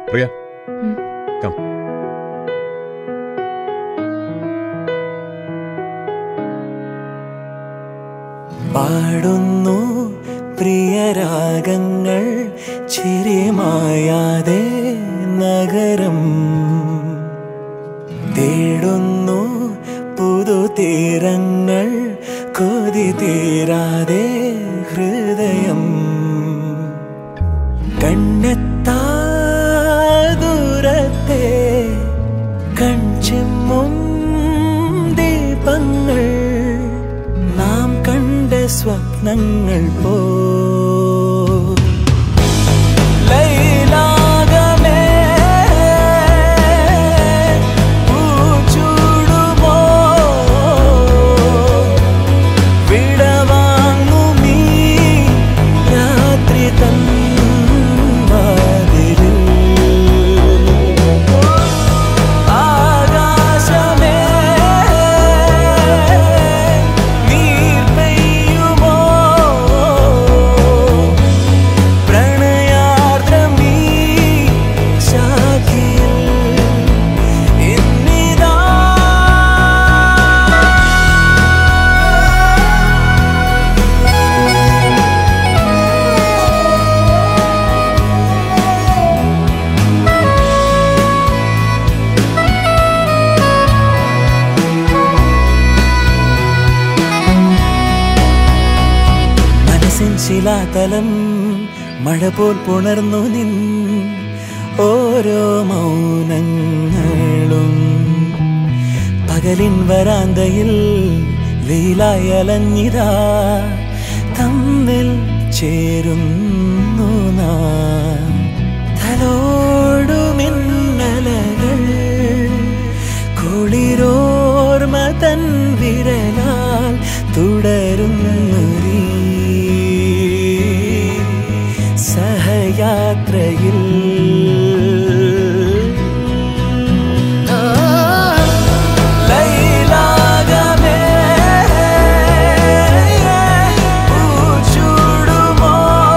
പ്രിയ ഉം. കം പാടുന്നു പ്രിയരാഗങ്ങൾ ചിരിമായാതെ നഗരം തേടുന്നു പുതുതീരങ്ങൾ കൊതി തീരാതെ ഹൃദയം കണ്ണെത്താ ദൂരത്തെ കൺചിമ്മും ദീപങ്ങൾ നാം കണ്ട സ്വപ്നങ്ങൾ പോ ലൈലാകമേ, പൂച്ചൂടുമോ, വിടവാങ്ങുമീ രാത്രി തൻ വാതിലിൽ. ആകാശമേ നീർ പെയ്യുമോ പ്രണയാർദ്രമീ ശാഖിയിൽ ഇന്നിതാ മനസ്സിൻ ശിലാതലം മഴ പോൽ പുണർന്നു നിൻ ഓരോ മൗനങ്ങളും പകലിൻ വരാന്തയിൽ വെയിലായി അലഞ്ഞിതാ തമ്മിൽ ചേരുന്നു നാം തലോടുമിന്നലകൾ കുളിരോർമ തൻ വിരലാൽ തുടരുന്നു നീ സഹയാത്രയിൽ ലൈലാകമേ, പൂച്ചൂടുമോ,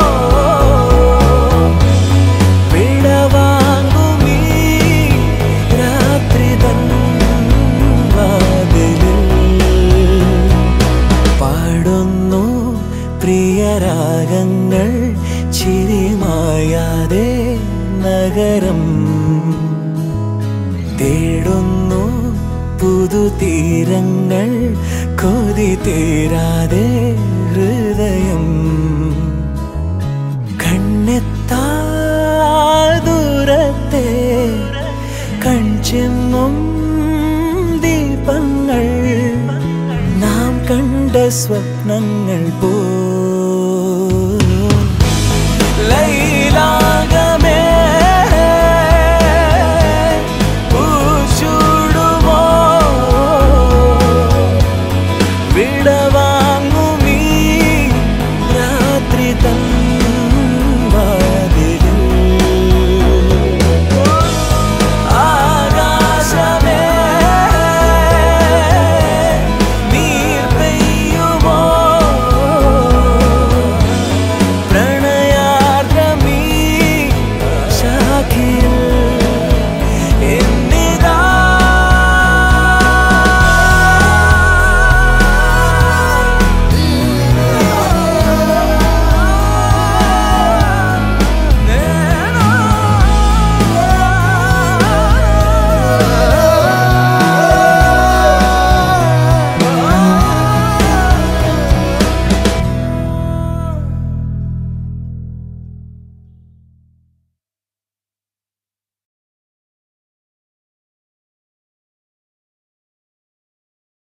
വിടവാങ്ങുമീ രാത്രി തൻ വാതിലിൽ പാടുന്നു പ്രിയരാഗങ്ങൾ ചിരിമായാതെ നഗരം തേടുന്നു പുതുതീരങ്ങൾ കൊതി തീരാതെ ഹൃദയം കണ്ണെത്താ ദൂരത്തെ കൺചെമ്മും ദീപങ്ങൾ നാം കണ്ട സ്വപ്നങ്ങൾ പോ